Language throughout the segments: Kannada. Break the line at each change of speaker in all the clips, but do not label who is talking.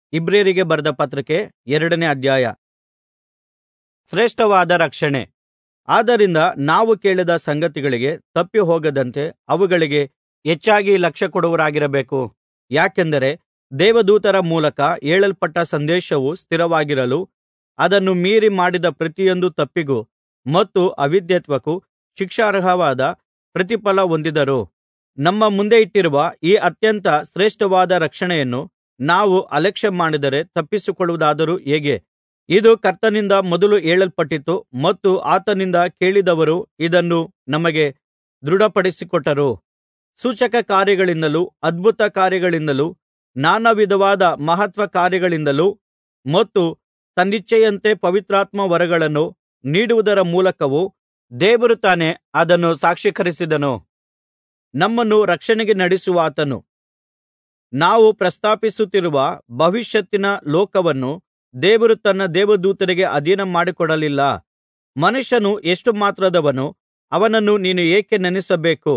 ಇಬ್ರಿಯರಿಗೆ ಬರೆದ ಪತ್ರಿಕೆ ಎರಡನೇ ಅಧ್ಯಾಯ ಶ್ರೇಷ್ಠವಾದ ರಕ್ಷಣೆ ಆದ್ದರಿಂದ ನಾವು ಕೇಳಿದ ಸಂಗತಿಗಳಿಗೆ ತಪ್ಪಿ ಹೋಗದಂತೆ ಅವುಗಳಿಗೆ ಹೆಚ್ಚಾಗಿ ಲಕ್ಷ್ಯಕೊಡುವವರಾಗಿರಬೇಕು ಯಾಕೆಂದರೆ ದೇವದೂತರ ಮೂಲಕ ಹೇಳಲ್ಪಟ್ಟ ಸಂದೇಶವು ಸ್ಥಿರವಾಗಿರಲು ಅದನ್ನು ಮೀರಿ ಮಾಡಿದ ಪ್ರತಿಯೊಂದು ತಪ್ಪಿಗೂ ಮತ್ತು ಅವಿಧೇಯತ್ವಕ್ಕೂ ಶಿಕ್ಷಾರ್ಹವಾದ ಪ್ರತಿಫಲ ಹೊಂದಿದರು ನಮ್ಮ ಮುಂದೆ ಇಟ್ಟಿರುವ ಈ ಅತ್ಯಂತ ಶ್ರೇಷ್ಠವಾದ ರಕ್ಷಣೆಯನ್ನು ನಾವು ಅಲಕ್ಷ್ಯ ಮಾಡಿದರೆ ತಪ್ಪಿಸಿಕೊಳ್ಳುವುದಾದರೂ ಹೇಗೆ ಇದು ಕರ್ತನಿಂದ ಮೊದಲು ಹೇಳಲ್ಪಟ್ಟಿತು ಮತ್ತು ಆತನಿಂದ ಕೇಳಿದವರು ಇದನ್ನು ನಮಗೆ ದೃಢಪಡಿಸಿಕೊಟ್ಟರು ಸೂಚಕ ಕಾರ್ಯಗಳಿಂದಲೂ ಅದ್ಭುತ ಕಾರ್ಯಗಳಿಂದಲೂ ನಾನಾ ವಿಧವಾದ ಮಹತ್ವ ಕಾರ್ಯಗಳಿಂದಲೂ ಮತ್ತು ತನ್ನಿಚ್ಛೆಯಂತೆ ಪವಿತ್ರಾತ್ಮ ವರಗಳನ್ನು ನೀಡುವುದರ ಮೂಲಕವೂ ದೇವರು ತಾನೇ ಅದನ್ನು ಸಾಕ್ಷೀಕರಿಸಿದನು ನಮ್ಮನ್ನು ರಕ್ಷಣೆಗೆ ನಡೆಸುವಾತನು ನಾವು ಪ್ರಸ್ತಾಪಿಸುತ್ತಿರುವ ಭವಿಷ್ಯತ್ತಿನ ಲೋಕವನ್ನು ದೇವರು ತನ್ನ ದೇವದೂತರಿಗೆ ಅಧೀನ ಮಾಡಿಕೊಡಲಿಲ್ಲ ಮನುಷ್ಯನು ಎಷ್ಟು ಮಾತ್ರದವನು ಅವನನ್ನು ನೀನು ಏಕೆ ನೆನಪಿಸಬೇಕು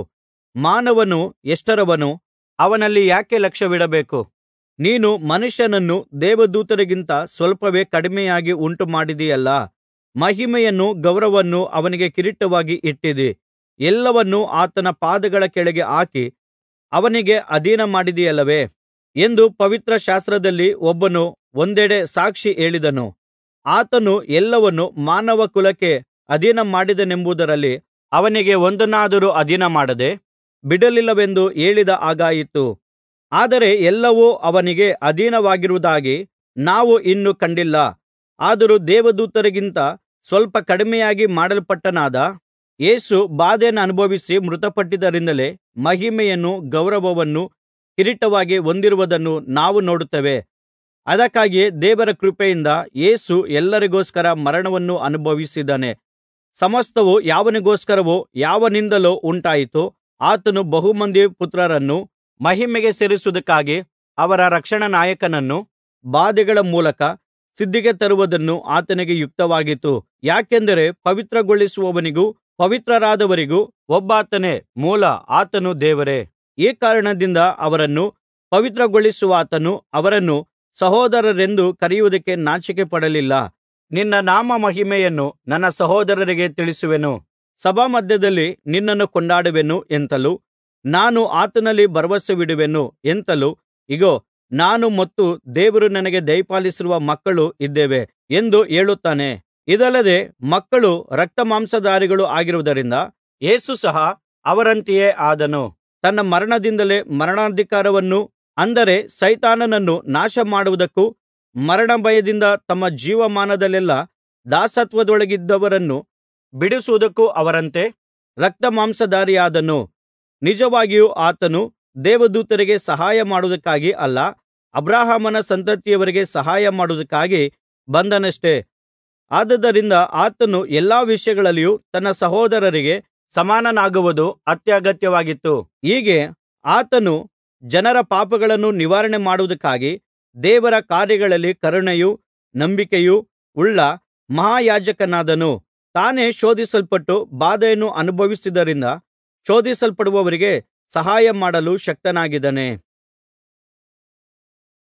ಮಾನವನು ಎಷ್ಟರವನು ಅವನಲ್ಲಿ ಯಾಕೆ ಲಕ್ಷ್ಯವಿಡಬೇಕು ನೀನು ಮನುಷ್ಯನನ್ನು ದೇವದೂತರಿಗಿಂತ ಸ್ವಲ್ಪವೇ ಕಡಿಮೆಯಾಗಿ ಉಂಟುಮಾಡಿದಿಯಲ್ಲಾ ಮಹಿಮೆಯನ್ನೂ ಗೌರವವನ್ನೂ ಅವನಿಗೆ ಕಿರೀಟವಾಗಿ ಇಟ್ಟಿದ್ದೀ ಎಲ್ಲವನ್ನೂ ಆತನ ಪಾದಗಳ ಕೆಳಗೆ ಹಾಕಿ ಅವನಿಗೆ ಅಧೀನ ಮಾಡಿದಿಯಲ್ಲವೇ ಎಂದು ಪವಿತ್ರ ಶಾಸ್ತ್ರದಲ್ಲಿ ಒಬ್ಬನು ಒಂದೆಡೆ ಸಾಕ್ಷಿ ಹೇಳಿದನು ಆತನು ಎಲ್ಲವನ್ನೂ ಮಾನವ ಕುಲಕ್ಕೆ ಅಧೀನ ಮಾಡಿದನೆಂಬುದರಲ್ಲಿ ಅವನಿಗೆ ಒಂದನ್ನಾದರೂ ಅಧೀನ ಮಾಡದೆ ಬಿಡಲಿಲ್ಲವೆಂದು ಹೇಳಿದ ಹಾಗಾಯಿತು ಆದರೆ ಎಲ್ಲವೂ ಅವನಿಗೆ ಅಧೀನವಾಗಿರುವುದಾಗಿ ನಾವು ಇನ್ನೂ ಕಂಡಿಲ್ಲ ಆದರೂ ದೇವದೂತರಿಗಿಂತ ಸ್ವಲ್ಪ ಕಡಿಮೆಯಾಗಿ ಮಾಡಲ್ಪಟ್ಟವನಾದ ಯೇಸು ಬಾಧೆಯನ್ನನುಭವಿಸಿ ಮೃತಪಟ್ಟಿದ್ದರಿಂದಲೇ ಮಹಿಮೆಯನ್ನೂ ಗೌರವವನ್ನೂ ಕಿರೀಟವಾಗಿ ಹೊಂದಿರುವುದನ್ನು ನಾವು ನೋಡುತ್ತೇವೆ ಅದಕ್ಕಾಗಿಯೇ ದೇವರ ಕೃಪೆಯಿಂದ ಯೇಸು ಎಲ್ಲರಿಗೋಸ್ಕರ ಮರಣವನ್ನು ಅನುಭವಿಸಿದ್ದಾನೆ ಸಮಸ್ತವು ಯಾವನಿಗೋಸ್ಕರವೋ ಯಾವನಿಂದಲೋ ಉಂಟಾಯಿತೋ ಆತನು ಬಹುಮಂದಿ ಪುತ್ರರನ್ನು ಮಹಿಮೆಗೆ ಸೇರಿಸುವುದಕ್ಕಾಗಿ ಅವರ ರಕ್ಷಣಾನಾಯಕನನ್ನು ಬಾಧೆಗಳ ಮೂಲಕ ಸಿದ್ಧಿಗೆ ತರುವುದನ್ನು ಆತನಿಗೆ ಯುಕ್ತವಾಗಿತ್ತು ಯಾಕೆಂದರೆ ಪವಿತ್ರಗೊಳಿಸುವವನಿಗೂ ಪವಿತ್ರರಾದವರಿಗೂ ಒಬ್ಬಾತನೇ ಮೂಲ ಆತನು ದೇವರೇ ಈ ಕಾರಣದಿಂದ ಅವರನ್ನು ಪವಿತ್ರಗೊಳಿಸುವಾತನು ಅವರನ್ನು ಸಹೋದರರೆಂದು ಕರೆಯುವುದಕ್ಕೆ ನಾಚಿಕೆಪಡಲಿಲ್ಲ ನಿನ್ನ ನಾಮ ಮಹಿಮೆಯನ್ನು ನನ್ನ ಸಹೋದರರಿಗೆ ತಿಳಿಸುವೆನು ಸಭಾಮಧ್ಯದಲ್ಲಿ ನಿನ್ನನ್ನು ಕೊಂಡಾಡುವೆನು ಎಂತಲೂ ನಾನು ಆತನಲ್ಲಿ ಭರವಸವಿಡುವೆನು ಎಂತಲೂ ಇಗೋ ನಾನು ಮತ್ತು ದೇವರು ನನಗೆ ದಯಪಾಲಿಸಿರುವ ಮಕ್ಕಳು ಇದ್ದೇವೆ ಎಂದು ಹೇಳುತ್ತಾನೆ ಇದಲ್ಲದೆ ಮಕ್ಕಳು ರಕ್ತಮಾಂಸಧಾರಿಗಳು ಆಗಿರುವುದರಿಂದ ಯೇಸು ಸಹ ಅವರಂತೆಯೇ ಆದನು ತನ್ನ ಮರಣದಿಂದಲೇ ಮರಣಾಧಿಕಾರವನ್ನು ಅಂದರೆ ಸೈತಾನನನ್ನು ನಾಶಮಾಡುವುದಕ್ಕೂ ಮರಣ ಭಯದಿಂದ ತಮ್ಮ ಜೀವಮಾನದಲ್ಲೆಲ್ಲಾ ದಾಸತ್ವದೊಳಗಿದ್ದವರನ್ನು ಬಿಡಿಸುವುದಕ್ಕೂ ಅವರಂತೆ ರಕ್ತಮಾಂಸಧಾರಿಯಾದನು ನಿಜವಾಗಿಯೂ ಆತನು ದೇವದೂತರಿಗೆ ಸಹಾಯ ಮಾಡುವುದಕ್ಕಾಗಿ ಅಲ್ಲ ಅಬ್ರಹಾಮನ ಸಂತತಿಯವರಿಗೆ ಸಹಾಯ ಮಾಡುವುದಕ್ಕಾಗಿ ಬಂದನಷ್ಟೆ ಆದುದರಿಂದ ಆತನು ಎಲ್ಲಾ ವಿಷಯಗಳಲ್ಲಿಯೂ ತನ್ನ ಸಹೋದರರಿಗೆ ಸಮಾನನಾಗುವುದು ಅತ್ಯಗತ್ಯವಾಗಿತ್ತು ಹೀಗೆ ಆತನು ಜನರ ಪಾಪಗಳನ್ನು ನಿವಾರಣೆ ಮಾಡುವುದಕ್ಕಾಗಿ ದೇವರ ಕಾರ್ಯಗಳಲ್ಲಿ ಕರುಣೆಯೂ ನಂಬಿಕೆಯೂ ಉಳ್ಳ ಮಹಾಯಾಜಕನಾದನು ತಾನೇ ಶೋಧಿಸಲ್ಪಟ್ಟು ಬಾಧೆಯನ್ನು ಅನುಭವಿಸಿದ್ದರಿಂದ ಶೋಧಿಸಲ್ಪಡುವವರಿಗೆ ಸಹಾಯ ಮಾಡಲು ಶಕ್ತನಾಗಿದ್ದಾನೆ